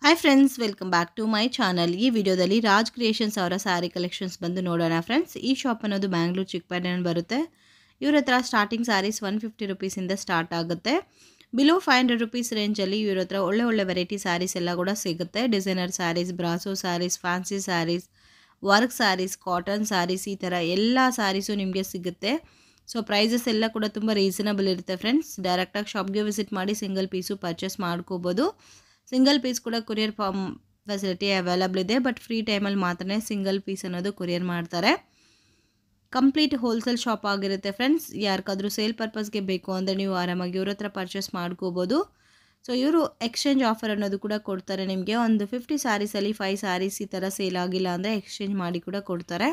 Hi friends welcome back to my channel ಈ ವಿಡಿಯೋದಲ್ಲಿ Raj creations ಅವರ ಸ್ಯಾರಿ ಕಲೆಕ್ಷನ್ಸ್ ಬಂದು ನೋಡೋಣ ಫ್ರೆಂಡ್ಸ್ ಈ ಶಾಪ್ ಅನ್ನೋದು ಬ್ಯಾಂಗ್ಳೂರು ಚಿಕ್ಕಪೇಟೆನಲ್ಲಿ ಬರುತ್ತೆ ಇವ್ರ ಹತ್ರ ಸ್ಟಾರ್ಟಿಂಗ್ ಸ್ಯಾರೀಸ್ ಒನ್ ಫಿಫ್ಟಿ ರುಪೀಸಿಂದ ಸ್ಟಾರ್ಟ್ ಆಗುತ್ತೆ ಬಿಲೋ ಫೈವ್ ಹಂಡ್ರೆಡ್ ರುಪೀಸ್ ರೇಂಜಲ್ಲಿ ಇವ್ರ ಹತ್ರ ಒಳ್ಳೆ ಒಳ್ಳೆ ವೆರೈಟಿ ಸ್ಯಾರೀಸ್ ಎಲ್ಲ ಕೂಡ ಸಿಗುತ್ತೆ designer sarees brasso sarees fancy sarees work sarees cotton sarees ಈ ಥರ ಎಲ್ಲ ಸ್ಯಾರೀಸು ನಿಮಗೆ ಸಿಗುತ್ತೆ ಸೊ ಪ್ರೈಸಸ್ ಎಲ್ಲ ಕೂಡ ತುಂಬ ರೀಸನಬಲ್ ಇರುತ್ತೆ ಫ್ರೆಂಡ್ಸ್ ಡೈರೆಕ್ಟಾಗಿ ಶಾಪ್ಗೆ ವಿಸಿಟ್ ಮಾಡಿ ಸಿಂಗಲ್ ಪೀಸು ಪರ್ಚೇಸ್ ಮಾಡ್ಕೋಬೋದು ಸಿಂಗಲ್ ಪೀಸ್ ಕೂಡ ಕೊರಿಯರ್ ಫಾರ್ಮ್ ಫೆಸಿಲಿಟಿ ಅವೈಲಬಲ್ ಇದೆ ಬಟ್ ಫ್ರೀ ಟೈಮಲ್ಲಿ ಮಾತ್ರ ಸಿಂಗಲ್ ಪೀಸ್ ಅನ್ನೋದು ಕೊರಿಯರ್ ಮಾಡ್ತಾರೆ ಕಂಪ್ಲೀಟ್ ಹೋಲ್ಸೇಲ್ ಶಾಪ್ ಆಗಿರುತ್ತೆ ಫ್ರೆಂಡ್ಸ್ ಯಾರಿಗಾದ್ರೂ ಸೇಲ್ ಪರ್ಪಸ್ಗೆ ಬೇಕು ಅಂದರೆ ನೀವು ಆರಾಮಾಗಿ ಇವ್ರ ಹತ್ರ ಪರ್ಚೇಸ್ ಮಾಡ್ಕೋಬೋದು ಸೊ ಇವರು ಎಕ್ಸ್ಚೇಂಜ್ ಆಫರ್ ಅನ್ನೋದು ಕೂಡ ಕೊಡ್ತಾರೆ ನಿಮಗೆ ಒಂದು ಫಿಫ್ಟಿ ಸ್ಯಾರೀಸಲ್ಲಿ ಫೈವ್ ಸ್ಯಾರೀಸ್ ಈ ಥರ ಸೇಲ್ ಆಗಿಲ್ಲ ಅಂದರೆ ಎಕ್ಸ್ಚೇಂಜ್ ಮಾಡಿ ಕೂಡ ಕೊಡ್ತಾರೆ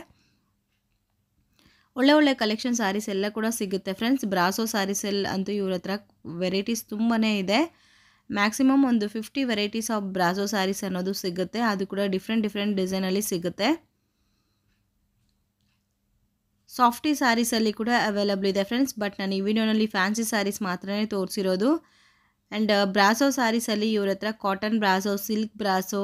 ಒಳ್ಳೆ ಒಳ್ಳೆ ಕಲೆಕ್ಷನ್ ಸ್ಯಾರೀಸ್ ಎಲ್ಲ ಕೂಡ ಸಿಗುತ್ತೆ ಫ್ರೆಂಡ್ಸ್ ಬ್ರಾಸೋ ಸ್ಯಾರೀಸ್ ಎಲ್ಲ ಅಂತೂ ಇವ್ರ ಹತ್ರ ವೆರೈಟೀಸ್ ತುಂಬಾ ಇದೆ ಮ್ಯಾಕ್ಸಿಮಮ್ ಒಂದು fifty varieties of brasso sarees ಅನ್ನೋದು ಸಿಗುತ್ತೆ ಅದು ಕೂಡ ಡಿಫ್ರೆಂಟ್ ಡಿಫ್ರೆಂಟ್ ಡಿಸೈನಲ್ಲಿ ಸಿಗುತ್ತೆ ಸಾಫ್ಟಿ ಸ್ಯಾರೀಸಲ್ಲಿ ಕೂಡ ಅವೈಲಬಲ್ ಇದೆ ಫ್ರೆಂಡ್ಸ್ ಬಟ್ ನಾನು ಈ ವಿಡಿಯೋನಲ್ಲಿ ಫ್ಯಾನ್ಸಿ ಸ್ಯಾರೀಸ್ ಮಾತ್ರನೇ ತೋರಿಸಿರೋದು ಆ್ಯಂಡ್ ಬ್ರಾಸೋ ಸ್ಯಾರೀಸಲ್ಲಿ ಇವ್ರ ಹತ್ರ cotton brasso silk brasso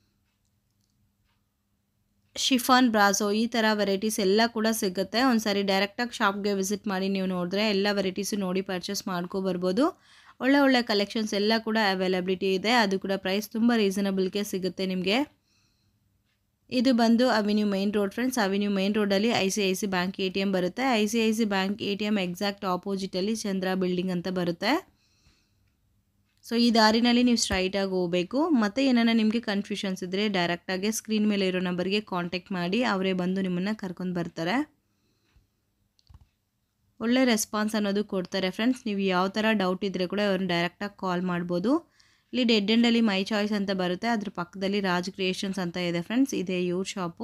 chiffon brasso ಈ ಥರ ವೆರೈಟೀಸ್ ಎಲ್ಲ ಕೂಡ ಸಿಗುತ್ತೆ ಒಂದು ಸಾರಿ ಡೈರೆಕ್ಟಾಗಿ ಶಾಪ್ಗೆ ವಿಸಿಟ್ ಮಾಡಿ ನೀವು ನೋಡಿದ್ರೆ ಎಲ್ಲ ವೆರೈಟೀಸು ನೋಡಿ ಪರ್ಚೇಸ್ ಮಾಡ್ಕೊಬರ್ಬೋದು ಒಳ್ಳೆ ಒಳ್ಳೆ ಕಲೆಕ್ಷನ್ಸ್ ಎಲ್ಲ ಕೂಡ ಅವೈಲಬಿಲಿಟಿ ಇದೆ ಅದು ಕೂಡ ಪ್ರೈಸ್ ತುಂಬ ರೀಸನಬಲ್ಗೆ ಸಿಗುತ್ತೆ ನಿಮಗೆ ಇದು ಬಂದು avenue main road friends avenue main ರೋಡಲ್ಲಿ I C I C bank A T M ಬರುತ್ತೆ I C I C bank A T M exact ಆಪೋಸಿಟಲ್ಲಿ ಚಂದ್ರ ಬಿಲ್ಡಿಂಗ್ ಅಂತ ಬರುತ್ತೆ ಸೊ ಈ ದಾರಿನಲ್ಲಿ ನೀವು ಸ್ಟ್ರೈಟಾಗಿ ಹೋಗಬೇಕು ಮತ್ತು ಏನಾರ ನಿಮಗೆ ಕನ್ಫ್ಯೂಷನ್ಸ್ ಇದ್ದರೆ ಡೈರೆಕ್ಟಾಗಿ ಸ್ಕ್ರೀನ್ ಮೇಲೆ ಇರೋ ನಂಬರ್ಗೆ ಕಾಂಟ್ಯಾಕ್ಟ್ ಮಾಡಿ ಅವರೇ ಬಂದು ನಿಮ್ಮನ್ನು ಕರ್ಕೊಂಡು ಬರ್ತಾರೆ ಒಳ್ಳೆ ರೆಸ್ಪಾನ್ಸ್ ಅನ್ನೋದು ಕೊಡ್ತಾರೆ ಫ್ರೆಂಡ್ಸ್ ನೀವು ಯಾವ ಥರ ಡೌಟ್ ಇದ್ದರೆ ಕೂಡ ಅವ್ರನ್ನ ಡೈರೆಕ್ಟಾಗಿ ಕಾಲ್ ಮಾಡ್ಬೋದು ಇಲ್ಲಿ ಡೆಡ್ ಎಂಡಲ್ಲಿ ಮೈ ಚಾಯ್ಸ್ ಅಂತ ಬರುತ್ತೆ ಅದ್ರ ಪಕ್ಕದಲ್ಲಿ ರಾಜ್ ಕ್ರಿಯೇಷನ್ಸ್ ಅಂತ ಇದೆ ಫ್ರೆಂಡ್ಸ್ ಇದೆ ಇವ್ರ ಶಾಪು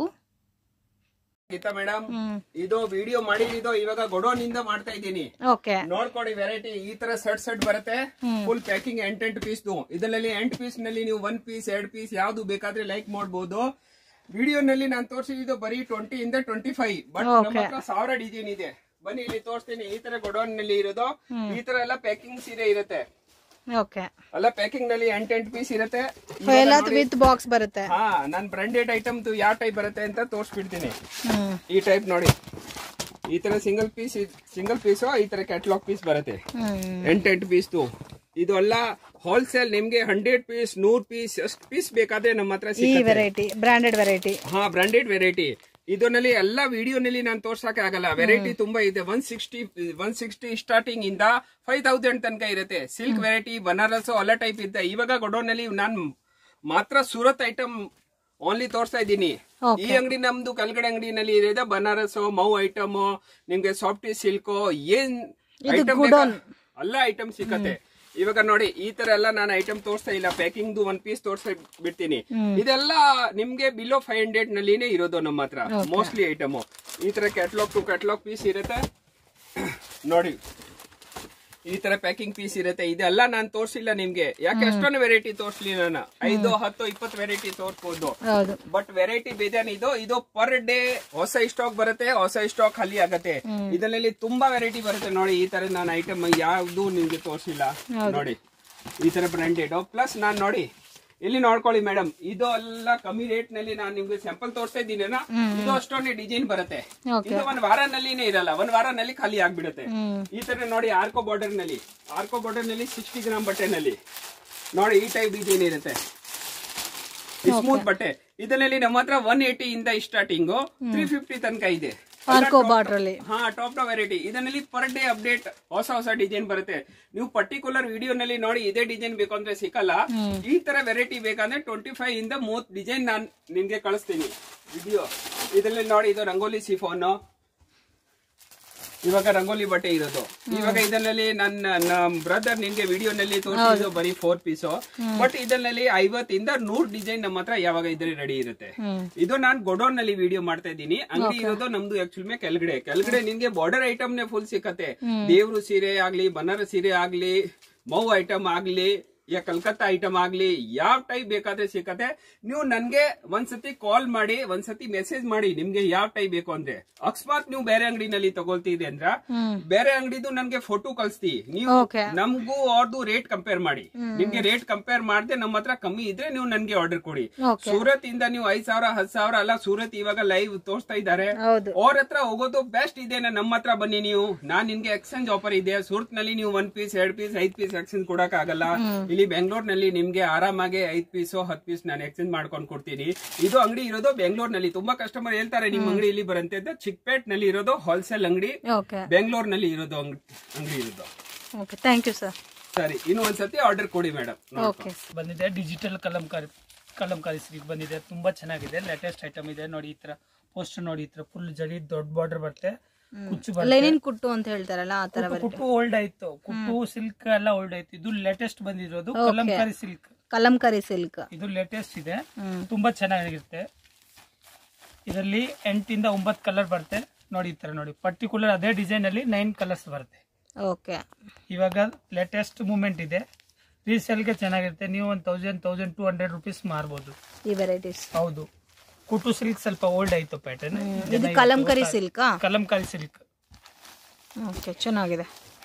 ಗೀತಾ ಮೇಡಮ್ ಇದು ವಿಡಿಯೋ ಮಾಡಿದ್ದು ಇವಾಗ ಗೊಡೋನ್ ಇಂದ ಮಾಡ್ತಾ ಇದ್ದೀನಿ ಓಕೆ ನೋಡ್ಕೊಡಿ ವೆರೈಟಿ ಈ ತರ ಸೆಟ್ ಸೆಟ್ ಬರುತ್ತೆ ಫುಲ್ ಪ್ಯಾಕಿಂಗ್ ಎಂಟೆಂಟು ಪೀಸ್ ಇದರಲ್ಲಿ ಎಂಟು ಪೀಸ್ ನಲ್ಲಿ ನೀವು ಒನ್ ಪೀಸ್ ಎರಡ್ ಪೀಸ್ ಯಾವ್ದು ಬೇಕಾದ್ರೆ ಲೈಕ್ ಮಾಡಬಹುದು ವಿಡಿಯೋನಲ್ಲಿ ನಾನು ತೋರಿಸಿದ್ದು ಬರೀ ಟ್ವೆಂಟಿ ಇಂದ ಟ್ವೆಂಟಿ ಫೈವ್ ಬಟ್ ನಮ್ಮ ಹತ್ರ ಸಾವಿರ ಡಿಸೈನ್ ಇದೆ ಬನ್ನಿ ಇಲ್ಲಿ ತೋರಿಸ್ತೀನಿ ಈ ತರ ಗೊಡೋನ್ ನಲ್ಲಿ ಇರೋದು ಈ ತರ ಎಲ್ಲ ಪ್ಯಾಕಿಂಗ್ ಸೀರೆ ಇರುತ್ತೆ ಓಕೆ ಎಲ್ಲ ಪ್ಯಾಕಿಂಗ್ ನಲ್ಲಿ ಎಂಟೆಂಟು ಪೀಸ್ ಇರುತ್ತೆ ಎಲ್ಲ ವಿತ್ ಬಾಕ್ಸ್ ಬರುತ್ತೆ ಹಾ ನನ್ ಬ್ರಾಂಡೆಡ್ ಐಟಮ್ ಯಾವ ಟೈಪ್ ಬರುತ್ತೆ ಅಂತ ತೋರಿಸ್ಬಿಡ್ತೀನಿ ಈ ಟೈಪ್ ನೋಡಿ ಈ ತರ ಸಿಂಗಲ್ ಪೀಸ್ ಸಿಂಗಲ್ ಪೀಸ್ ಈ ತರ ಕ್ಯಾಟಲಾಗ್ ಪೀಸ್ ಬರುತ್ತೆ ಎಂಟೆಂಟು ಪೀಸ್ ಇದು ಎಲ್ಲ ಹೋಲ್ಸೇಲ್ ನಿಮ್ಗೆ ಹಂಡ್ರೆಡ್ ಪೀಸ್ ನೂರ್ ಪೀಸ್ ಎಷ್ಟು ಪೀಸ್ ಬೇಕಾದ್ರೆ ನಮ್ಮ ಹತ್ರ ಈ ಸಿಗುತ್ತೆ ವೆರೈಟಿ ಬ್ರಾಂಡೆಡ್ ವೆರೈಟಿ ಹಾ ಬ್ರಾಂಡೆಡ್ ವೆರೈಟಿ ಇದರಲ್ಲಿ ಎಲ್ಲ ವಿಡಿಯೋನಲ್ಲಿ ನಾನು ತೋರ್ಸಕ್ಕೆ ಆಗಲ್ಲ ವೆರೈಟಿ ತುಂಬಾ ಇದೆ one sixty one sixty starting ಇಂದ ಫೈವ್ ತೌಸಂಡ್ ತನಕ ಇರುತ್ತೆ ಸಿಲ್ಕ್ ವೆರೈಟಿ ಬನಾರಸ್ ಎಲ್ಲ ಟೈಪ್ ಇದೆ ಇವಾಗ ಗೊಡೋನಲ್ಲಿ ನಾನು ಮಾತ್ರ ಸೂರತ್ ಐಟಮ್ ಓನ್ಲಿ ತೋರಿಸ್ತಾ ಇದ್ದೀನಿ ಈ ಅಂಗಡಿ ನಮ್ದು ಕಲ್ಗಡೆ ಅಂಗಡಿನಲ್ಲಿ ಇದೆ ಬನಾರಸ್ ಮೌ ಐಟಮ್ ನಿಮ್ಗೆ ಸಾಫ್ಟಿ ಸಿಲ್ಕ್ ಏನ್ ಐಟಮ್ ಎಲ್ಲ ಐಟಮ್ ಸಿಕ್ಕತ್ತೆ ಇವಾಗ ನೋಡಿ ಈ ತರ ಎಲ್ಲ ನಾನು ಐಟಮ್ ತೋರಿಸ್ತಾ ಇಲ್ಲ ಪ್ಯಾಕಿಂಗ್ ಒಂದ್ ಪೀಸ್ ತೋರಿಸ್ತಾ ಬಿಡ್ತೀನಿ ಇದೆಲ್ಲ ನಿಮ್ಗೆ ಬಿಲೋ ಫೈವ್ ಹಂಡ್ರೆಡ್ ನಲ್ಲಿನೇ ಇರೋದು ನಮ್ಮ ಹತ್ರ ಮೋಸ್ಟ್ಲಿ ಐಟಮ್ ಈ ತರ ಕ್ಯಾಟ್ಲಾಗ್ ಟು ಕ್ಯಾಟ್ಲಾಗ್ ಪೀಸ್ ಇರುತ್ತೆ ನೋಡಿ ಈ ತರ ಪ್ಯಾಕಿಂಗ್ ಪೀಸ್ ಇರುತ್ತೆ ಇದೆಲ್ಲ ನಾನು ತೋರಿಸಿಲ್ಲ ನಿಮ್ಗೆ ಯಾಕೆ ಅಷ್ಟೊಂದು ವೆರೈಟಿ ತೋರಿಸ್ಲಿ ನಾನು ಐದು ಹತ್ತು ಇಪ್ಪತ್ತು ವೆರೈಟಿ ತೋರಿಸ್ಬೋದು ಹೌದು ಬಟ್ ವೆರೈಟಿ ಬೇಜಾನ್ ಇದು ಇದು ಪರ್ ಡೇ ಹೊಸ ಸ್ಟಾಕ್ ಬರುತ್ತೆ ಹೊಸ ಸ್ಟಾಕ್ ಖಾಲಿ ಆಗತ್ತೆ ಇದರಲ್ಲಿ ತುಂಬಾ ವೆರೈಟಿ ಬರುತ್ತೆ ನೋಡಿ ಈ ತರ ನಾನು ಐಟಮ್ ಯಾವ್ದು ನಿಮ್ಗೆ ತೋರಿಸಿಲ್ಲ ನೋಡಿ ಈ ತರ ಬ್ರಾಂಡೆಡ್ ಪ್ಲಸ್ ನಾನ್ ನೋಡಿ ಇಲ್ಲಿ ನೋಡ್ಕೊಳ್ಳಿ ಮೇಡಮ್ ಇದು ಎಲ್ಲ ಕಮ್ಮಿ ರೇಟ್ ನಲ್ಲಿ ನಾನು ನಿಮ್ಗೆ ಸ್ಯಾಂಪಲ್ ತೋರಿಸ್ತಾ ಇದ್ದೀನಿ ಇದು ಅಷ್ಟೊಂದು ಡಿಸೈನ್ ಬರುತ್ತೆ ಇದು ಒಂದ್ ವಾರನಲ್ಲಿನೇ ಇರಲ್ಲ ಒಂದ್ ವಾರನಲ್ಲಿ ಖಾಲಿ ಆಗ್ಬಿಡುತ್ತೆ ಈ ತರ ನೋಡಿ ಆರ್ಕೋ ಬಾರ್ಡರ್ ನಲ್ಲಿ ಆರ್ಕೋ ಬಾರ್ಡರ್ ನಲ್ಲಿ ಸಿಕ್ಸ್ಟಿ ಗ್ರಾಮ್ ಬಟ್ಟೆನಲ್ಲಿ ನೋಡಿ ಈ ಟೈಪ್ ಡಿಸೈನ್ ಇರುತ್ತೆ ಸ್ಮೂತ್ ಬಟ್ಟೆ ಇದರಲ್ಲಿ ನಮ್ಮ ಹತ್ರ ಒನ್ ಏಟಿ ಇಂದ ಸ್ಟಾರ್ಟಿಂಗ್ ತ್ರೀ ಫಿಫ್ಟಿ ತನಕ ಇದೆ ಆರ್ಕೋ ಬಾರ್ಡರ್ ಅಲ್ಲಿ ಹಾ ಟಾಪ್ ಟಾಪ್ ವೆರೈಟಿ ಇದರಲ್ಲಿ ಪರ್ ಡೇ ಅಪ್ಡೇಟ್ ಹೊಸ ಹೊಸ ಡಿಸೈನ್ ಬರುತ್ತೆ ನೀವು ಪರ್ಟಿಕ್ಯುಲರ್ ವಿಡಿಯೋನಲ್ಲಿ ನೋಡಿ ಇದೇ ಡಿಸೈನ್ ಬೇಕು ಅಂದ್ರೆ ಸಿಕ್ಕಲ್ಲ ಈ ತರ ವೆರೈಟಿ ಬೇಕಂದ್ರೆ ಟ್ವೆಂಟಿ ಫೈವ್ ಇಂದ ಮೂವತ್ ಡಿಸೈನ್ ನಾನ್ ನಿಮ್ಗೆ ಕಳಿಸ್ತೀನಿ ವಿಡಿಯೋ ಇದರಲ್ಲಿ ನೋಡಿ ಇದು ರಂಗೋಲಿ ಸಿಫೋನ್ ಇವಾಗ ರಂಗೋಲಿ ಬಟ್ಟೆ ಇರೋದು ಇವಾಗ ಇದರಲ್ಲಿ ನನ್ನ ಬ್ರದರ್ ನಿನ್ಗೆ ವಿಡಿಯೋನಲ್ಲಿ ತೋರಿಸಿದ್ದು ಬರೀ ಫೋರ್ ಪೀಸು ಬಟ್ ಇದರಲ್ಲಿ ಐವತ್ತಿಂದ ನೂರ್ ಡಿಸೈನ್ ನಮ್ಮ ಹತ್ರ ಯಾವಾಗ ಇದ್ರೆ ರೆಡಿ ಇರುತ್ತೆ ಇದು ನಾನ್ ಗೊಡೌನ್ ನಲ್ಲಿ ವಿಡಿಯೋ ಮಾಡ್ತಾ ಇದ್ದೀನಿ ಅಂಗಡಿ ಇರೋದು ನಮ್ದು ಆಕ್ಚುಲಿ ಕೆಳಗಡೆ ಕೆಳಗಡೆ ನಿನ್ಗೆ ಬಾರ್ಡರ್ ಐಟಮ್ ನೇ ಫುಲ್ ಸಿಕ್ಕತ್ತೆ ದೇವ್ರು ಸೀರೆ ಆಗ್ಲಿ ಬನಾರಸ್ ಸೀರೆ ಆಗ್ಲಿ ಮೌ ಐಟಮ್ ಆಗ್ಲಿ ಯಾ ಕಲ್ಕತ್ತಾ ಐಟಮ್ ಆಗ್ಲಿ ಯಾವ ಟೈಪ್ ಬೇಕಾದ್ರೆ ಸಿಕ್ಕತ್ತೆ ನೀವು ನನ್ಗೆ ಒಂದ್ಸತಿ ಕಾಲ್ ಮಾಡಿ ಒಂದ್ಸತಿ ಮೆಸೇಜ್ ಮಾಡಿ ನಿಮ್ಗೆ ಯಾವ ಟೈಪ್ ಬೇಕು ಅಂದ್ರೆ ಅಕಸ್ಮಾತ್ ನೀವು ಬೇರೆ ಅಂಗಡಿನಲ್ಲಿ ತಗೊಳ್ತಿದೆ ಅಂದ್ರ ಬೇರೆ ಅಂಗಡಿದು ನನ್ಗೆ ಫೋಟೋ ಕಳಿಸ್ತಿ ನೀವು ಓಕೆ ನಮಗೂ ಅವ್ರದ್ದು ರೇಟ್ ಕಂಪೇರ್ ಮಾಡಿ ನಿಮ್ಗೆ ರೇಟ್ ಕಂಪೇರ್ ಮಾಡದೆ ನಮ್ಮ ಹತ್ರ ಕಮ್ಮಿ ಇದ್ರೆ ನೀವು ನನ್ಗೆ ಆರ್ಡರ್ ಕೊಡಿ ಓಕೆ ಸೂರತ್ ಇಂದ ನೀವು ಐದ್ ಸಾವಿರ ಹತ್ತು ಸಾವಿರ ಅಲ್ಲ ಸೂರತ್ ಇವಾಗ ಲೈವ್ ತೋರಿಸ್ತಾ ಇದ್ದಾರೆ ಹೌದು ಅವ್ರ ಹತ್ರ ಹೋಗೋದು ಬೆಸ್ಟ್ ಇದೆ ನಮ್ಮ ಹತ್ರ ಬನ್ನಿ ನೀವು ನಾನ್ ನಿಮ್ಗೆ ಎಕ್ಸ್ಚೇಂಜ್ ಆಫರ್ ಇದೆ ಸೂರತ್ ನಲ್ಲಿ ನೀವು ಒಂದ್ ಪೀಸ್ ಎರಡ್ ಪೀಸ್ ಐದ್ ಪೀಸ್ ಎಕ್ಸ್ಚೇಂಜ್ ಕೊಡಕ್ ಆಗಲ್ಲ ಇಲ್ಲಿ ಬೆಂಗಳೂರಿನಲ್ಲಿ ನಿಮ್ಗೆ ಆರಾಮಾಗಿ ಐದ್ ಪೀಸ್ ಹತ್ ಪೀಸ್ ನಾನು ಎಕ್ಸ್ಚೇಂಜ್ ಮಾಡ್ಕೊಂಡು ಕೊಡ್ತೀನಿ ಇದು ಅಂಗಡಿ ಇರೋದು ಬೆಂಗಳೂರಿನಲ್ಲಿ ತುಂಬಾ ಕಸ್ಟಮರ್ ಹೇಳ್ತಾರೆ ನಿಮ್ ಅಂಗಡಿ ಇಲ್ಲಿ ಬರಂತೆ ಅಂತ ಚಿಕ್ಪೇಟ್ ನಲ್ಲಿ ಇರೋದು ಹೋಲ್ಸೇಲ್ ಅಂಗಡಿ ಓಕೆ ಬೆಂಗಳೂರಿನಲ್ಲಿ ಇರೋದು ಅಂಗಡಿ ಅಂಗಡಿ ಇರೋದು ಓಕೆ ಥ್ಯಾಂಕ್ ಯು ಸರ್ ಸರಿ ಇನ್ನು ಒಂದ್ಸತಿ ಆರ್ಡರ್ ಕೊಡಿ ಮೇಡಮ್ ಓಕೆ ಬಂದಿದೆ ಡಿಜಿಟಲ್ ಕಲಂಕಾರಿ ಕಲಂಕಾರಿ ಸಿಲ್ಕ್ ಬಂದಿದೆ ತುಂಬಾ ಚೆನ್ನಾಗಿದೆ ಲೇಟೆಸ್ಟ್ ಐಟಮ್ ಇದೆ ನೋಡಿ ಈ ತರ ಪೋಸ್ಟರ್ ನೋಡಿ ಈ ತರ ಫುಲ್ ಜಡಿ ದೊಡ್ಡ ಬಾರ್ಡರ್ ಬರುತ್ತೆ ಕುಚ್ಚು ಬರುತ್ತೆ ಲೆನಿನ್ ಕುಟ್ಟು ಅಂತ ಹೇಳ್ತಾರಲ್ಲ ಆ ತರ ಕುಟ್ಟು- ಕುಟ್ಟು ಓಲ್ಡ್ ಆಯ್ತು ಕುಟ್ಟು ಸಿಲ್ಕ್ ಎಲ್ಲ ಓಲ್ಡ್ ಆಯ್ತು ಇದು ಲೇಟೆಸ್ಟ್ ಬಂದಿರೋದು ಕಲಂಕಾರಿ ಸಿಲ್ಕ್ ಕಲಂಕರಿ ಸಿಲ್ಕ್ ಇದು ಲೇಟೆಸ್ಟ್ ಇದೆ ಹ್ಮ್ ತುಂಬಾ ಚೆನ್ನಾಗಿರುತ್ತೆ ಇದರಲ್ಲಿ ಎಂಟಿಂದ ಒಂಬತ್ತು ಕಲರ್ ಬರುತ್ತೆ ನೋಡಿ ಈ ತರ ನೋಡಿ ಪರ್ಟಿಕ್ಯುಲರ್ ಅದೇ ಡಿಸೈನ್ ಅಲ್ಲಿ ನೈನ್ ಕಲರ್ಸ್ ಬರುತ್ತೆ ಓಕೆ ಇವಾಗ ಲೇಟೆಸ್ಟ್ ಮೂಮೆಂಟ್ ಇದೆ ರೀಸೇಲ್ಗೆ ಚೆನ್ನಾಗಿರುತ್ತೆ ನೀವು ಒಂದು thousand thousand two hundred rupees ಮಾರ್ಬೋದು ಈ ವೆರೈಟೀಸ್ ಹೌದು ಕುಟು ಸಿಲ್ಕ್ ಸ್ವಲ್ಪ ಓಲ್ಡ್ ಆಯ್ತು ಪ್ಯಾಟರ್ನ್ ಇದು ಕಲಂಕರಿ ಸಿಲ್ಕಾ ಕಲಂಕಾರಿ ಸಿಲ್ಕ್ ಓಕೆ ಚೆನ್ನಾಗಿದೆ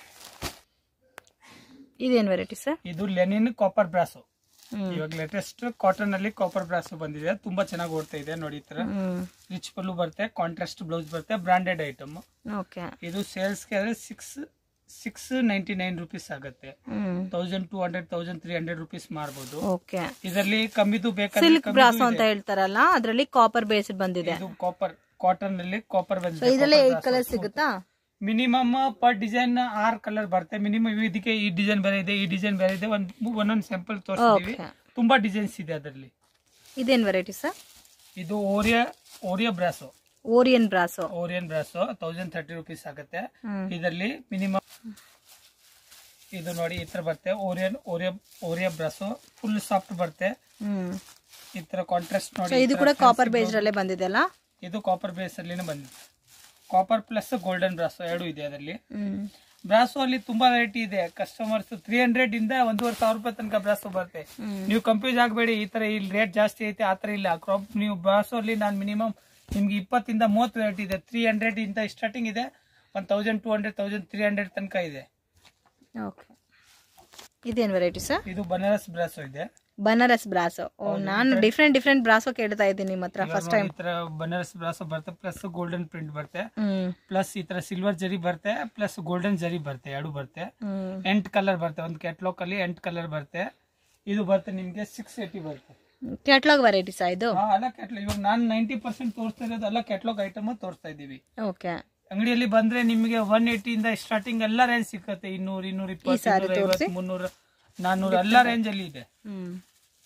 ಇದೇನು ವೆರೈಟಿ ಸರ್ ಇದು ಲೆನಿನ್ ಕಾಪರ್ ಬ್ರಾಸು ಹ್ಮ್ ಇವಾಗ ಲೇಟೆಸ್ಟ್ ಕಾಟನ್ ಅಲ್ಲಿ ಕಾಪರ್ ಬ್ರಾಸು ಬಂದಿದೆ ತುಂಬಾ ಚೆನ್ನಾಗಿ ಓಡ್ತಾ ಇದೆ ನೋಡಿ ಈ ತರ ಹ್ಮ್ ರಿಚ್ ಪಲ್ಲು ಬರುತ್ತೆ ಕಾಂಟ್ರಾಸ್ಟ್ ಬ್ಲೌಸ್ ಬರುತ್ತೆ ಬ್ರಾಂಡೆಡ್ ಐಟಮ್ ಓಕೆ ಇದು ಸೇಲ್ಸ್ಗೆ ಆದ್ರೆ six six ninety nine rupees ಆಗುತ್ತೆ hmm thousand two hundred thousand three hundred rupees ಮಾರ್ಬೋದು ಓಕೆ ಇದರಲ್ಲಿ ಕಮ್ಮಿದು ಬೇಕಾದ್ರೆ ಸಿಲ್ಕ್ ಕಮ್ಮಿದು ಬ್ರಾಸೋ ಇದೆ. ಅಂತ ಹೇಳ್ತಾರಲ್ಲ ಅದರಲ್ಲಿ ಕಾಪರ್ ಬೇಸ್ಡ್ ಬಂದಿದೆ ಇದು ಕಾಪರ್ ಕಾಟನ್ ಅಲ್ಲಿ ಕಾಪರ್ ಸೊ ಬಂದಿದೆ ಇದರಲ್ಲಿ ಏಟ್ ಕಲರ್ ಸಿಗುತ್ತಾ ಮಿನಿಮಮ್ ಪರ್ ಡಿಸೈನ್ ಆರ್ ಕಲರ್ ಬರುತ್ತೆ ಮಿನಿಮಮ್ ಇದಕ್ಕೆ ಈ ಡಿಸೈನ್ ಬೇರೆ ಇದೆ ಈ ಡಿಸೈನ್ ಬೇರೆ ಇದೆ ಒಂದ್ ಒಂದೊಂದು ಸ್ಯಾಂಪಲ್ ತೋರಿಸ್ತೀವಿ ಓಕೆ ತುಂಬಾ ಡಿಸೈನ್ಸ್ ಇದೆ ಅದರಲ್ಲಿ ಇದೇನು ವೆರೈಟಿ ಸರ್ ಇದು ಓರಿಯಾ ಓರಿಯಾ ಬ್ರಾಸೋ ಓರಿಯನ್ ಬ್ರಾಸೋ ಓರಿಯನ್ ಬ್ರಾಸೋ ತೌಸಂಡ್ ಥರ್ಟಿ ರುಪೀಸ್ ಆಗುತ್ತೆ ಹ್ಮ್ ಇದರಲ್ಲಿ ಮಿನಿಮಮ್ ಇದು ನೋಡಿ ಈ ತರ ಬರುತ್ತೆ ಓರಿಯನ್ ಓರಿಯಾ ಓರಿಯಾ ಬ್ರಾಸೋ ಫುಲ್ ಸಾಫ್ಟ್ ಬರುತ್ತೆ ಹ್ಮ್ ಈ ತರ ಕಾಂಟ್ರಾಸ್ಟ್ ಸೊ ನೋಡಿ ಇದು ಈ ಕೂಡ ತರ ಕಾಪರ್ fancy ಬೇಸ್ಡ್ ಅಲ್ಲೇ ಬಂದಿದೆ ಅಲ್ಲ blouse. ಇದು ಕಾಪರ್ ಬೇಸ್ ಅಲ್ಲಿನೇ ಬಂದಿದೆ ಕಾಪರ್ ಪ್ಲಸ್ ಗೋಲ್ಡನ್ ಬ್ರಾಸೋ ಎರಡು ಇದೆ ಅದರಲ್ಲಿ ಹ್ಮ್ ಬ್ರಾಸೋ ಅಲ್ಲಿ ತುಂಬಾ ವೆರೈಟಿ ಇದೆ ಕಸ್ಟಮರ್ಸ್ ತ್ರೀ ಹಂಡ್ರೆಡ್ ಇಂದ ಒಂದೂವರೆ ಸಾವಿರ ರೂಪಾಯಿ ತನಕ ಬ್ರಾಸೋ ಬರುತ್ತೆ ಹ್ಮ್. ನೀವು ಕನ್ಫ್ಯೂಸ್ ಆಗಬೇಡಿ ಈ ತರ ಇಲ್ಲಿ ರೇಟ್ ಜಾಸ್ತಿ ಐತೆ ಆತರ ಇಲ್ಲ ಕ್ರಾಪ್ ನೀವು ಬ್ರಾಸೋ ಅಲ್ಲಿ ನಾನು ಮಿನಿಮಮ್ ನಿಮ್ಗೆ ಇಪ್ಪತ್ತಿಂದ ಮೂವತ್ತು ವೆರೈಟಿ ಇದೆ ತ್ರೀ ಹಂಡ್ರೆಡ್ ಇಂದ ಸ್ಟಾರ್ಟಿಂಗ್ ಇದೆ one thousand two hundred thousand three hundred ತನಕ ಇದೆ ಓಕೆ ಇದೇನು ವೆರೈಟಿ ಸರ್ ಇದು ಬನಾರಸ್ ಬ್ರಾಸೋ ಇದೆ ಬನಾರಸ್ ಬ್ರಾಸೋ ಓ ನಾನು ಡಿಫ್ರೆಂಟ್ ಡಿಫ್ರೆಂಟ್ ಬ್ರಾಸೋ ಕೇಳ್ತಾ ಇದ್ದೀನಿ ನಿಮ್ಮ ಹತ್ರ ಇವಾಗ ಫಸ್ಟ್ ನೋಡಿ ಟೈಮ್ ಈ ತರ ಬನಾರಸ್ ಬ್ರಾಸೋ ಬರುತ್ತೆ ಪ್ಲಸ್ ಗೋಲ್ಡನ್ ಪ್ರಿಂಟ್ ಬರುತ್ತೆ ಹ್ಮ್ ಪ್ಲಸ್ ಈ ತರ ಸಿಲ್ವರ್ ಜರಿ ಬರುತ್ತೆ ಪ್ಲಸ್ ಗೋಲ್ಡನ್ ಜರಿ ಬರುತ್ತೆ ಎರಡು ಬರುತ್ತೆ ಹ್ಮ್ ಎಂಟ್ ಕಲರ್ ಬರುತ್ತೆ ಒಂದು ಕ್ಯಾಟ್ಲಾಗ್ ಅಲ್ಲಿ ಎಂಟ್ ಕಲರ್ ಬರುತ್ತೆ ಇದು ಬರುತ್ತೆ ನಿಮ್ಗೆ ಸಿಕ್ಸ್ ಏಟಿ ಬರುತ್ತೆ ಕ್ಯಾಟ್ಲಾಗ್ ವೆರೈಟೀಸ್ ಇದು ಹಾ, ಎಲ್ಲ ಕ್ಯಾಟ್ಲಾಗ್ ಇವಾಗ ನಾನು ನೈಂಟಿ ಪರ್ಸೆಂಟ್ ತೋರಿಸ್ತಾ ಇರೋದು ಎಲ್ಲ ಕ್ಯಾಟ್ಲಾಗ್ ಐಟಮ್ ತೋರಿಸ್ತಾ ಇದೀವಿ ಓಕೆ ಅಂಗಡಿಯಲ್ಲಿ ಬಂದ್ರೆ ನಿಮಗೆ ಒನ್ ಇಂದ ಸ್ಟಾರ್ಟಿಂಗ್ ಎಲ್ಲ ರೇಂಜ್ ಸಿಕ್ಕತ್ತೆ ಇನ್ನೂರು ಇನ್ನೂರ ಇಪ್ಪತ್ತು ಸಾರಿ ಇನ್ನೂರ ತೋರ್ಸಿ. ಐವತ್ತು ಮುನ್ನೂರ ನಾನ್ನೂರು ಎಲ್ಲ ರೇಂಜ್ ಅಲ್ಲಿ ಇದೆ ಹ್ಮ್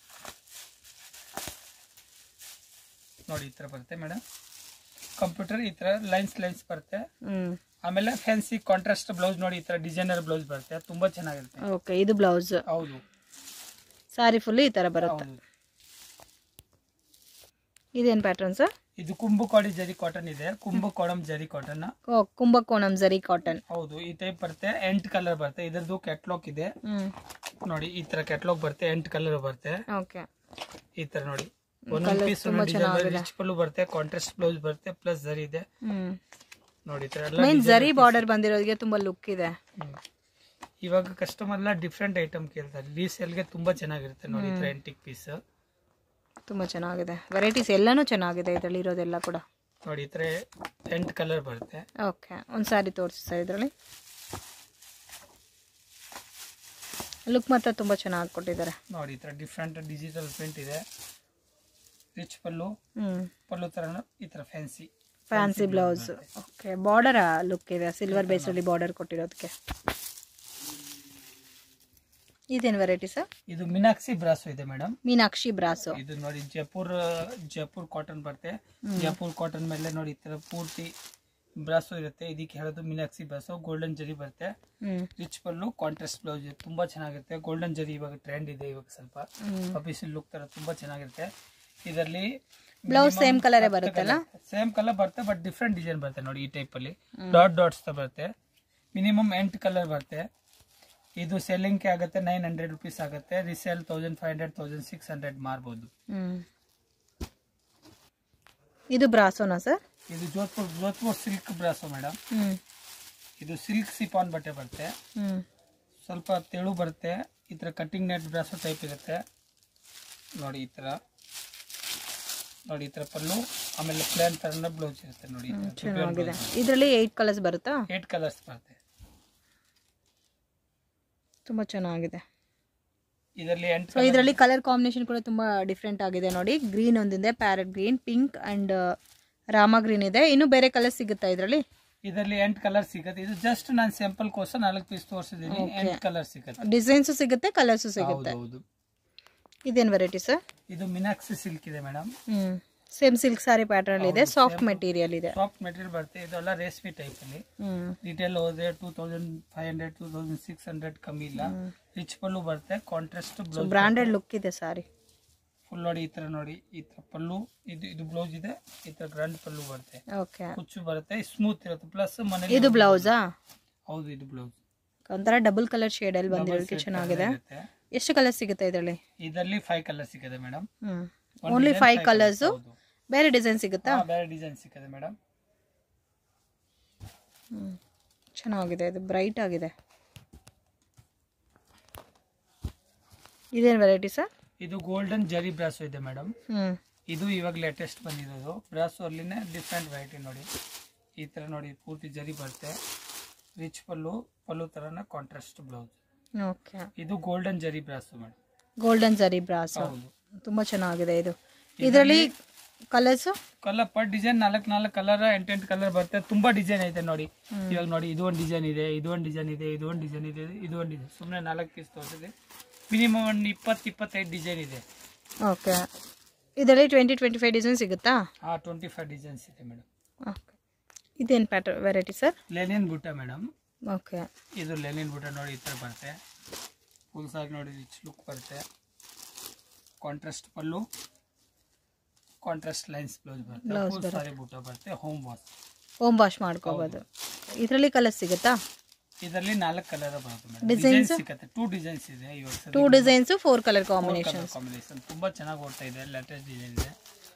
ನೋಡಿ ಈ ತರ ಬರುತ್ತೆ ಮೇಡಮ್ ಕಂಪ್ಯೂಟರ್ ಈ ತರ ಲೈನ್ಸ್ ಲೈನ್ಸ್ ಬರುತ್ತೆ ಹ್ಮ್ ಆಮೇಲೆ ಫ್ಯಾನ್ಸಿ ಕಾಂಟ್ರಾಸ್ಟ್ ಬ್ಲೌಸ್ ನೋಡಿ ಈ ತರ ಡಿಸೈನರ್ ಬ್ಲೌಸ್ ಬರುತ್ತೆ ತುಂಬಾ ಚೆನ್ನಾಗಿರುತ್ತೆ ಓಕೆ ಇದು ಬ್ಲೌಸ್ ಹೌದು ಸಾರಿ ಫುಲ್ ಈ ತರ ಬರುತ್ತೆ ಹೌದು ಇದೇನ್ ಪ್ಯಾಟರ್ನ್ ಸರ್ ಇದು ಕುಂಭಕೋಡಿ ಜರಿ ಕಾಟನ್ ಇದೆ ಕುಂಭಕೋಣಂ ಜರಿ ಕಾಟನ್ ಕುಂಭಕೋಣಂ ಜರಿ ಕಾಟನ್ ಹೌದು ಈ ಟೈಪ್ ಬರುತ್ತೆ ಎಂಟ್ ಕಲರ್ ಬರುತ್ತೆ ಇದರದ್ದು ಕ್ಯಾಟ್ಲಾಗ್ ಇದೆ ಹ್ಮ್ ನೋಡಿ ಈ ತರ ಕ್ಯಾಟ್ಲಾಗ್ ಬರುತ್ತೆ ಎಂಟ್ ಕಲರ್ ಬರುತ್ತೆ ಓಕೆ ಈ ತರ ನೋಡಿ ಒಂದೊಂದು ಪೀಸ್ ರಿಚ್ ಪಲ್ಲು ಬರುತ್ತೆ ಕಾಂಟ್ರಾಸ್ಟ್ ಬ್ಲೌಸ್ ಬರುತ್ತೆ ಪ್ಲಸ್ ಜರಿ ಇದೆ ಹ್ಮ್ ನೋಡಿ ಈ ತರ ಎಲ್ಲ ಮೈನ್ ಜರಿ ಬಾರ್ಡರ್ ಬಂದಿರೋದಕ್ಕೆ ತುಂಬಾ ಲುಕ್ ಇದೆ ಹ್ಮ್. ಇವಾಗ ಕಸ್ಟಮರ್ ಎಲ್ಲ ಡಿಫ್ರೆಂಟ್ ಐಟಮ್ ಕೇಳ್ತಾರೆ ರೀಸೇಲ್ಗೆ ತುಂಬಾ ಚೆನ್ನಾಗಿರುತ್ತೆ ನೋಡಿ ಈ ತರ ಎಂಟಿಕ್ ಪೀಸ್ ತುಂಬಾ ಚೆನ್ನಾಗಿದೆ ವೆರೈಟೀಸ್ ಎಲ್ಲಾನು ಚೆನ್ನಾಗಿದೆ ಇದರಲ್ಲಿ ಇರೋದೆಲ್ಲ ಕೂಡ ನೋಡಿ ಈ ತರ ಎಂಟ್ ಕಲರ್ ಬರುತ್ತೆ ಓಕೆ ಒಂದು ಸಾರಿ ತೋರಿಸಿ ಸರ್ ಇದರಲ್ಲಿ ಲುಕ್ ಮಾತ್ರ ತುಂಬ ಚೆನ್ನಾಗಿ ಕೊಟ್ಟಿದ್ದಾರೆ ನೋಡಿ ಈ ತರ ಡಿಫ್ರೆಂಟ್ ಡಿಜಿಟಲ್ ಪ್ರಿಂಟ್ ಇದೆ ರಿಚ್ ಪಲ್ಲು ಹ್ಞೂ ಪಲ್ಲು ತರ ಈ ತರ fancy fancy blouse okay border look ಇದೆ ಸಿಲ್ವರ್ ಬೇಸಲ್ಲಿ ಬಾರ್ಡರ್ ಕೊಟ್ಟಿರೋದಕ್ಕೆ ಇದೇನು ವೆರೈಟಿ ಸರ್ ಇದು ಮಿನಾಕ್ಸಿ ಬ್ರಾಸು ಇದೆ ಮೇಡಮ್ ಮೀನಾಕ್ಷಿ ಬ್ರಾಸು ಇದು ನೋಡಿ ಜೈಪುರ್ ಜೈಪುರ್ ಕಾಟನ್ ಬರುತ್ತೆ ಜೈಪುರ್ ಕಾಟನ್ ಮೇಲೆ ನೋಡಿ ಈ ತರ ಪೂರ್ತಿ ಬ್ರಾಸು ಇರುತ್ತೆ ಇದಕ್ಕೆ ಹೇಳೋದು ಮಿನಾಕ್ಸಿ ಬ್ರಾಸು ಗೋಲ್ಡನ್ ಜರಿ ಬರುತ್ತೆ ಹ್ಞೂ ರಿಚ್ ಪಲ್ಲು ಕಾಂಟ್ರಾಸ್ಟ್ ಬ್ಲೌಸ್ ತುಂಬಾ ಚೆನ್ನಾಗಿರುತ್ತೆ ಗೋಲ್ಡನ್ ಜರಿ ಇವಾಗ ಟ್ರೆಂಡ್ ಇದೆ ಇವಾಗ ಸ್ವಲ್ಪ ಹ್ಮ್. ಆಫೀಸಲ್ಲಿ ಲುಕ್ ತರ ತುಂಬಾ ಚೆನ್ನಾಗಿರುತ್ತೆ ಇದರಲ್ಲಿ ಬ್ಲೌಸ್ ಸೇಮ್ ಕಲರೇ ಬರುತ್ತಲ್ಲ ಸೇಮ್ ಕಲರ್ ಬರುತ್ತೆ ಬಟ್ ಡಿಫ್ರೆಂಟ್ ಡಿಸೈನ್ ಬರುತ್ತೆ ನೋಡಿ ಈ ಟೈಪ್ ಅಲ್ಲಿ ಡಾಟ್ ಡಾಟ್ಸ್ ಬರುತ್ತೆ ಮಿನಿಮಮ್ ಎಂಟು ಕಲರ್ ಬರುತ್ತೆ ಇದು ಸೆಲ್ಲಿಂಗ್ಗೆ ಆಗುತ್ತೆ ನೈನ್ ಹಂಡ್ರೆಡ್ ರುಪೀಸ್ ಆಗುತ್ತೆ resale thousand five hundred thousand six hundred ಮಾರ್ಬೋದು ಹ್ಮ್ ಇದು ಬ್ರಾಸೋನಾ ಸರ್ ಇದು Jodhpur Jodhpur silk brasso madam hmm ಇದು ಸಿಲ್ಕ್ ಸಿಪಾನ್ ಬಟ್ಟೆ ಬರುತ್ತೆ ಹ್ಮ್ ಸ್ವಲ್ಪ ತೆಳು ಬರುತ್ತೆ ಈ ಥರ ಕಟ್ಟಿಂಗ್ ನೆಟ್ ಬ್ರಾಸೋ ಟೈಪ್ ಇರುತ್ತೆ ನೋಡಿ ಈ ಥರ ನೋಡಿ ಈ ಥರ ಪಲ್ಲು ಆಮೇಲೆ ಪ್ಲೇನ್ ಥರನ ಬ್ಲೌಸ್ ಇರುತ್ತೆ ನೋಡಿ ಚೆನ್ನಾಗಿದೆ ಇದರಲ್ಲಿ ಏಯ್ಟ್ ಕಲರ್ಸ್ ಬರುತ್ತಾ ಏಟ್ ಕಲರ್ಸ್ ಬರುತ್ತೆ ತುಂಬ ಚೆನ್ನಾಗಿದೆ ಇದರಲ್ಲಿ ಎಂಟು ಸೊ ಇದರಲ್ಲಿ ಕಲರ್ ಕಾಂಬಿನೇಷನ್ ಕೂಡ ತುಂಬ ಡಿಫ್ರೆಂಟ್ ಆಗಿದೆ ನೋಡಿ ಗ್ರೀನ್ ಒಂದಿದೆ ಪ್ಯಾರೆಟ್ ಗ್ರೀನ್ ಪಿಂಕ್ ಆ್ಯಂಡ್ ರಾಮ ಗ್ರೀನ್ ಇದೆ ಇನ್ನು ಬೇರೆ ಕಲರ್ ಸಿಗುತ್ತಾ ಇದರಲ್ಲಿ ಇದರಲ್ಲಿ ಎಂಟು ಕಲರ್ ಸಿಗುತ್ತೆ ಇದು ಜಸ್ಟ್ ನಾನು ಸ್ಯಾಂಪಲ್ ಕೋಸ ನಾಲ್ಕು ಪೀಸ್ ತೋರಿಸಿದ್ದೀನಿ ಎಂಟು ಕಲರ್ ಸಿಗುತ್ತೆ ಡಿಸೈನ್ಸು ಸಿಗುತ್ತೆ ಕಲರ್ಸು ಸಿಗುತ್ತೆ ಹೌದು ಇದೇನು ವೆರೈಟಿ ಸರ್ ಇದು ಮಿನಾಕ್ಸಿ ಸಿಲ್ಕ್ ಇದೆ madam hmm same silk saree pattern ಇದೆ ಸಾಫ್ಟ್ ಮೆಟೀರಿಯಲ್ ಇದೆ ಸಾಫ್ಟ್ ಮೆಟೀರಿಯಲ್ ಬರುತ್ತೆ ಇದೆಲ್ಲ ರೇಸ್ಮಿ ಟೈಪ್ ಅಲ್ಲಿ ಹ್ಮ್ ರಿಟೇಲ್ ಹೋದ್ರೆ two thousand five hundred two thousand six hundred ಕಮ್ಮಿ ಇಲ್ಲ ರಿಚ್ ಪಲ್ಲು ಬರುತ್ತೆ ಕಾಂಟ್ರಾಸ್ಟ್ ಬ್ಲೌಸ್ ಬ್ರಾಂಡೆಡ್ ಲುಕ್ ಇದೆ ಸಾರಿ ಫುಲ್ ನೋಡಿ ಈ ತರ ನೋಡಿ ಈ ತರ ಪಲ್ಲು ಇದು ಇದು ಬ್ಲೌಸ್ ಇದೆ ಈ ತರ ಗ್ರ್ಯಾಂಡ್ ಪಲ್ಲು ಬರುತ್ತೆ ಓಕೆ ಕುಚ್ಚು ಬರುತ್ತೆ ಸ್ಮೂತ್ ಇರುತ್ತೆ ಪ್ಲಸ್ ಮನೇಲಿ ಇದು ಬ್ಲೌಸಾ ಹೌದು ಇದು ಬ್ಲೌಸ್ ಒಂಥರ ಡಬಲ್ ಕಲರ್ ಶೇಡಲ್ಲಿ ಬಂದಿರೋದಕ್ಕೆ ಚೆನ್ನಾಗಿದೆ ಇರುತ್ತೆ ಎಷ್ಟು ಕಲರ್ ಸಿಗುತ್ತೆ ಇದರಲ್ಲಿ ಇದರಲ್ಲಿ ಫೈವ್ ಕಲರ್ ಸಿಗುತ್ತೆ madam hmm only five colours ಬೇರೆ ಡಿಸೈನ್ ಸಿಗುತ್ತಾ ಬೇರೆ ಡಿಸೈನ್ ಸಿಗುತ್ತೆ ಮೇಡಮ್ ಹ್ಮ್ ಚೆನ್ನಾಗಿದೆ ಇದು ಬ್ರೈಟ್ ಆಗಿದೆ ಇದೇನು ವೆರೈಟಿ ಸರ್ ಇದು ಗೋಲ್ಡನ್ ಜರಿ ಬ್ರಾಸೋ ಇದೆ ಮೇಡಮ್ ಹ್ಮ್ ಇದು ಇವಾಗ ಲೇಟೆಸ್ಟ್ ಬಂದಿರೋದು ಬ್ರಾಸೋ ಅಲ್ಲಿನೇ ಡಿಫ್ರೆಂಟ್ ವೆರೈಟಿ ನೋಡಿ ಈ ತರ ನೋಡಿ ಪೂರ್ತಿ ಜರಿ ಬರುತ್ತೆ ರಿಚ್ ಪಲ್ಲು ಪಲ್ಲು ತರನ ಕಾಂಟ್ರಾಸ್ಟ್ ಬ್ಲೌಸ್ ಓಕೆ ಇದು golden zari brasso madam golden zari brass ಹೌದು ತುಂಬಾ ಚೆನ್ನಾಗಿದೆ ಇದು ಇದರಲ್ಲಿ ಕಲರ್ಸು ಕಲರ್ ಪರ್ ಡಿಸೈನ್ ನಾಲ್ಕು ನಾಲ್ಕು ಕಲರ್ ಎಂಟೆಂಟು ಕಲರ್ ಬರುತ್ತೆ ತುಂಬಾ ಡಿಸೈನ್ ಐತೆ ನೋಡಿ ಇವಾಗ ನೋಡಿ ಇದು ಒಂದು ಡಿಸೈನ್ ಇದೆ ಇದು ಒಂದು ಡಿಸೈನ್ ಇದೆ ಇದು ಒಂದು ಡಿಸೈನ್ ಇದೆ ಇದು ಒಂದು ಡಿಸೈನ್ ಸುಮ್ಮನೆ ನಾಲ್ಕು ಪೀಸ್ ತೋರಿಸಿದೆ ಮಿನಿಮಮ್ ಒಂದು ಇಪ್ಪತ್ತು ಇಪ್ಪತ್ತೈದು ಡಿಸೈನ್ ಇದೆ ಓಕೆ ಇದರಲ್ಲಿ ಟ್ವೆಂಟಿ ಟ್ವೆಂಟಿ ಫೈವ್ ಡಿಸೈನ್ ಸಿಗುತ್ತಾ ಆ ಟ್ವೆಂಟಿ ಫೈವ್ ಡಿಸೈನ್ಸ್ ಇದೆ ಮೇಡಮ್ ಓಕೆ ಇದೇನು pattern variety sir linen butta madam okay ಇದು ಲೆನಿನ್ ಬುಟ್ಟ ನೋಡಿ ಈ ಥರ ಬರುತ್ತೆ ಫುಲ್ ಸಾರಿ ನೋಡಿ ರಿಚ್ ಲುಕ್ ಬರುತ್ತೆ contrast pallu contrast lines blouse ಬರುತ್ತೆ ಫುಲ್ ಸಾರಿ ಬುಟ್ಟ ಬರುತ್ತೆ ಹೋಮ್ ವಾಶ್ ಹೋಮ್ ವಾಶ್ ಮಾಡ್ಕೋಬೋದು ಇದರಲ್ಲಿ ಕಲರ್ ಸಿಗುತ್ತಾ ಇದರಲ್ಲಿ ನಾಲ್ಕು ಕಲರ್ ಬರುತ್ತೆ ಮೇಡಮ್ Designs? ಡಿಸೈನ್ ಸಿಗುತ್ತೆ ಟೂ ಡಿಸೈನ್ಸ್ ಇದೆ ಇವಾಗ two designs four colour combination combination ತುಂಬಾ ಚೆನ್ನಾಗಿ ಓಡ್ತಾ ಇದೆ ಲೇಟೆಸ್ಟ್ ಡಿಸೈನ್ ಇದೆ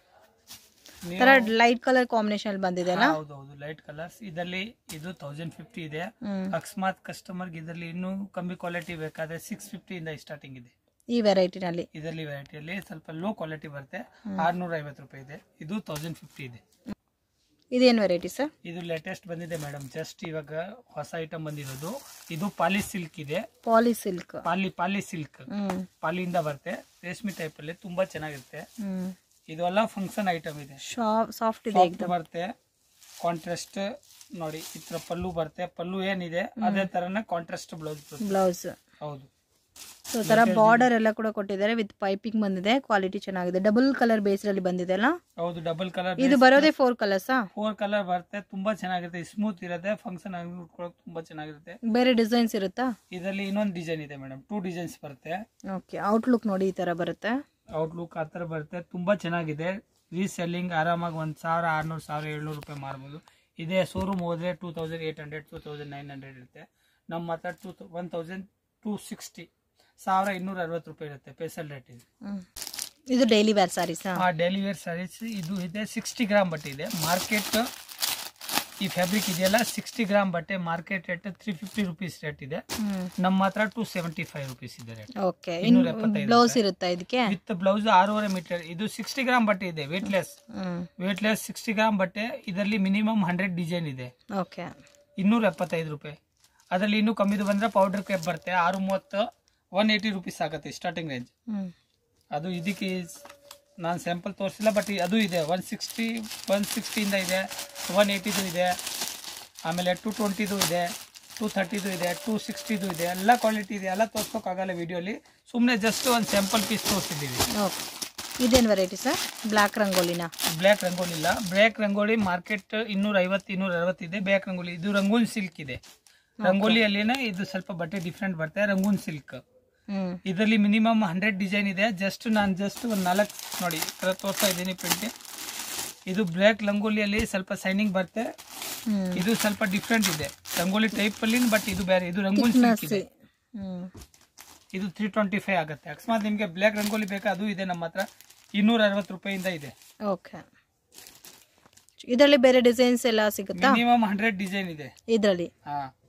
ನೀವು- ಥರ ಲೈಟ್ ಕಲರ್ ಕಾಂಬಿನೇಷನ್ ಬಂದಿದೆ ಅಲ್ಲ ಹೌದು ಹೌದು ಲೈಟ್ ಕಲರ್ಸ್ ಇದರಲ್ಲಿ ಇದು ತೌಸಂಡ್ ಫಿಫ್ಟಿ ಇದೆ ಹ್ಮ್ ಅಕಸ್ಮಾತ್ ಕಸ್ಟಮರ್ಗೆ ಇದರಲ್ಲಿ ಇನ್ನೂ ಕಮ್ಮಿ ಕ್ವಾಲಿಟಿ ಬೇಕಾದ್ರೆ ಸಿಕ್ಸ್ ಫಿಫ್ಟಿಯಿಂದ ಸ್ಟಾರ್ಟಿಂಗ್ ಇದೆ ಈ ವೆರೈಟಿನಲ್ಲಿ ಇದರಲ್ಲಿ ವೆರೈಟಿಯಲ್ಲಿ ಸ್ವಲ್ಪ ಲೋ ಕ್ವಾಲಿಟಿ ಬರುತ್ತೆ ಆರ್ನೂರ ಐವತ್ತು ರೂಪಾಯಿ ಇದೆ ಇದು ತೌಸಂಡ್ ಫಿಫ್ಟಿ ಇದೆ ಇದೇನು ವೆರೈಟಿ ಸರ್ ಇದು ಲೇಟೆಸ್ಟ್ ಬಂದಿದೆ ಮೇಡಮ್ ಜಸ್ಟ್ ಇವಾಗ ಹೊಸ ಐಟಮ್ ಬಂದಿರೋದು ಇದು ಪಾಲಿ ಸಿಲ್ಕ್ ಇದೆ ಪಾಲಿ ಸಿಲ್ಕ್ ಪಾಲಿ ಪಾಲಿ ಸಿಲ್ಕ್ ಹ್ಮ್ ಪಾಲಿಯಿಂದ ಬರುತ್ತೆ ರೇಷ್ಮೆ ಟೈಪ್ ಅಲ್ಲಿ ತುಂಬಾ ಚೆನ್ನಾಗಿರುತ್ತೆ ಹ್ಮ್ ಇದು ಎಲ್ಲ ಫಂಕ್ಷನ್ ಐಟಮ್ ಇದೆ ಸಾಫ್ಟ್ ಇದೆ ಸಾಫ್ಟ್ ಬರುತ್ತೆ ಕಾಂಟ್ರಾಸ್ಟ್ ನೋಡಿ ಈ ತರ ಪಲ್ಲು ಬರುತ್ತೆ ಪಲ್ಲು ಏನಿದೆ ಅದೇ ತರನ ಕಾಂಟ್ರಾಸ್ಟ್ ಬ್ಲೌಸ್ ಬರುತ್ತೆ ಬ್ಲೌಸ್ ಹೌದು ಸೊ ಥರ ಬಾರ್ಡರ್ ಎಲ್ಲ ಕೂಡ ಕೊಟ್ಟಿದ್ದಾರೆ ವಿತ್ ಪೈಪಿಂಗ್ ಬಂದಿದೆ ಕ್ವಾಲಿಟಿ ಚೆನ್ನಾಗಿದೆ ಡಬಲ್ ಕಲರ್ ಬೇಸ್ರಲ್ಲಿ ಬಂದಿದೆ ಅಲ್ಲ ಹೌದು ಡಬಲ್ ಕಲರ್ ಇದು ಬರೋದೇ ಫೋರ್ ಕಲರ್ಸಾ ಫೋರ್ ಕಲರ್ ಬರುತ್ತೆ ತುಂಬಾ ಚೆನ್ನಾಗಿರುತ್ತೆ ಸ್ಮೂತ್ ಇರುತ್ತೆ ಫಂಕ್ಷನ್ ಆಗಿ ಉಟ್ಕೊಳಕ್ ತುಂಬಾ ಚೆನ್ನಾಗಿರುತ್ತೆ ಬೇರೆ ಡಿಸೈನ್ಸ್ ಇರುತ್ತಾ ಇದರಲ್ಲಿ ಇನ್ನೊಂದು ಡಿಸೈನ್ ಇದೆ ಮೇಡಮ್ ಟೂ ಡಿಸೈನ್ಸ್ ಬರುತ್ತೆ ಓಕೆ ಔಟ್ಲುಕ್ ನೋಡಿ ಈ ತರ ಬರುತ್ತೆ ಔಟ್ಲುಕ್ ಆ ಥರ ಬರುತ್ತೆ ತುಂಬಾ ಚೆನ್ನಾಗಿದೆ ರೀಸೆಲ್ಲಿಂಗ್ ಆರಾಮಾಗಿ ಒಂದು ಸಾವಿರ ಆರ್ನೂರು ಸಾವಿರ ಏಳ್ನೂರು ರೂಪಾಯಿ ಮಾರ್ಬೋದು ಇದೇ ಶೋರೂಮ್ ಹೋದ್ರೆ two thousand eight hundred two thousand nine hundred ಇರುತ್ತೆ ನಮ್ಮ ಹತ್ರ two one thousand two sixty ಸಾವಿರ ಇನ್ನೂರ ಅರವತ್ತು ರೂಪಾಯಿ ಇರುತ್ತೆ ಸ್ಪೆಷಲ್ ರೇಟ್ ಇದೆ ಹ್ಮ್. ಇದು ಡೈಲಿ ವೇರ್ ಸಾರೀಸಾ ಆ ಡೈಲಿ ವೇರ್ ಸಾರೀಸ್ ಇದು ಇದೆ ಸಿಕ್ಸ್ಟಿ ಗ್ರಾಮ್ ಬಟ್ಟೆ ಇದೆ ಮಾರ್ಕೆಟ್ ಈ ಫ್ಯಾಬ್ರಿಕ್ ಇದೆಯಲ್ಲ ಸಿಕ್ಸ್ಟಿ ಗ್ರಾಮ್ ಬಟ್ಟೆ market rate three fifty rupees rate ಇದೆ ಹ್ಮ್ ನಮ್ಮ ಹತ್ರ ಟೂ ಸೆವೆಂಟಿ ಫೈವ್ ರುಪೀಸ್ ಇದೆ ರೇಟ್ ಓಕೆ ಇನ್ನೂರ ಎಪ್ಪತ್ತೈದು ಬ್ಲೌಸ್ ಇರುತ್ತಾ ಇದಕ್ಕೆ ವಿತ್ ಬ್ಲೌಸ್ ಆರೂವರೆ ಮೀಟರ್ ಇದು ಸಿಕ್ಸ್ಟಿ ಗ್ರಾಮ್ ಬಟ್ಟೆ ಇದೆ weightless hmm weightless sixty gram ಬಟ್ಟೆ ಇದರಲ್ಲಿ ಮಿನಿಮಮ್ ಹಂಡ್ರೆಡ್ ಡಿಸೈನ್ ಇದೆ ಓಕೆ ಇನ್ನೂರ ಎಪ್ಪತ್ತೈದು ರೂಪಾಯಿ ಅದರಲ್ಲಿ ಇನ್ನೂ ಕಮ್ಮಿದು ಬಂದ್ರೆ ಪೌಡರ್ ಕೇಪ್ ಬರುತ್ತೆ ಆರು ಮೂವತ್ತು ಒನ್ ಏಯ್ಟಿ ರುಪೀಸ್ ಆಗುತ್ತೆ ಸ್ಟಾರ್ಟಿಂಗ್ ರೇಂಜ್ ಹ್ಮ್ ಅದು ಇದಕ್ಕೆ ನಾನು ಸ್ಯಾಂಪಲ್ ತೋರಿಸಿಲ್ಲ ಬಟ್ ಅದು ಇದೆ ಒನ್ ಸಿಕ್ಸ್ಟಿ ಒನ್ ಸಿಕ್ಸ್ಟಿಯಿಂದ ಇದೆ ಒನ್ ಏಯ್ಟಿದು ಇದೆ ಆಮೇಲೆ ಟು ಟ್ವೆಂಟಿದು ಇದೆ ಟೂ ಥರ್ಟಿದು ಇದೆ ಟೂ ಸಿಕ್ಸ್ಟಿದು ಇದೆ ಎಲ್ಲ ಕ್ವಾಲಿಟಿ ಇದೆ ಎಲ್ಲ ತೋರ್ಸೋಕ್ಕಾಗಲ್ಲ ವಿಡಿಯೋಲಿ ಸುಮ್ಮನೆ ಜಸ್ಟ್ ಒಂದು ಸ್ಯಾಂಪಲ್ ಪೀಸ್ ತೋರಿಸಿದ್ದೀವಿ ಓಕೆ ಇದೇನು ವೆರೈಟಿ ಸರ್ ಬ್ಲ್ಯಾಕ್ ರಂಗೋಲಿನ ಬ್ಲ್ಯಾಕ್ ರಂಗೋಲಿ ಇಲ್ಲ ಬ್ಲ್ಯಾಕ್ ರಂಗೋಲಿ ಮಾರ್ಕೆಟ್ ಇನ್ನೂರ ಐವತ್ತು ಇನ್ನೂರ ಅರವತ್ತಿದೆ ಬ್ಲ್ಯಾಕ್ ರಂಗೋಲಿ ಇದು ರಂಗೂನ್ ಸಿಲ್ಕ್ ಇದೆ ರಂಗೋಲಿಯಲ್ಲಿನೇ ಇದು ಸ್ವಲ್ಪ ಬಟ್ಟೆ ಡಿಫ್ರೆಂಟ್ ಬರುತ್ತೆ ರಂಗೂನ್ ಸಿಲ್ಕ್ ಹ್ಮ್ ಇದರಲ್ಲಿ ಮಿನಿಮಮ್ ಹಂಡ್ರೆಡ್ ಡಿಸೈನ್ ಇದೆ ಜಸ್ಟ್ ನಾನು ಜಸ್ಟ್ ಒಂದು ನಾಲ್ಕು ನೋಡಿ ಈ ಥರ ತೋರಿಸ್ತಾ ಇದ್ದೀನಿ ಪ್ರಿಂಟ್ ಇದು ಬ್ಲ್ಯಾಕ್ ರಂಗೋಲಿಯಲ್ಲಿ ಸ್ವಲ್ಪ ಸೈನಿಂಗ್ ಬರುತ್ತೆ ಹ್ಮ್ ಇದು ಸ್ವಲ್ಪ ಡಿಫ್ರೆಂಟ್ ಇದೆ ರಂಗೋಲಿ ಟೈಪ್ ಅಲ್ಲಿ ಬಟ್ ಇದು ಬೇರೆ ಇದು ರಂಗೂನ್ ಸಿಲ್ಕ್ ಇದೆ ಹ್ಮ್ ಇದು ತ್ರೀ ಟ್ವೆಂಟಿ ಫೈವ್ ಆಗುತ್ತೆ ಅಕಸ್ಮಾತ್ ನಿಮಗೆ ಬ್ಲ್ಯಾಕ್ ರಂಗೋಲಿ ಬೇಕಾ ಅದು ಇದೆ ನಮ್ಮ ಹತ್ರ ಇನ್ನೂರ ಅರವತ್ತು ರೂಪಾಯಿಂದ ಇದೆ ಓಕೆ ಇದರಲ್ಲಿ ಬೇರೆ ಡಿಸೈನ್ಸ್ ಎಲ್ಲ ಸಿಗುತ್ತಾ ಮಿನಿಮಮ್ ಹಂಡ್ರೆಡ್ ಡಿಸೈನ್ ಇದೆ ಇದರಲ್ಲಿ ಹಾ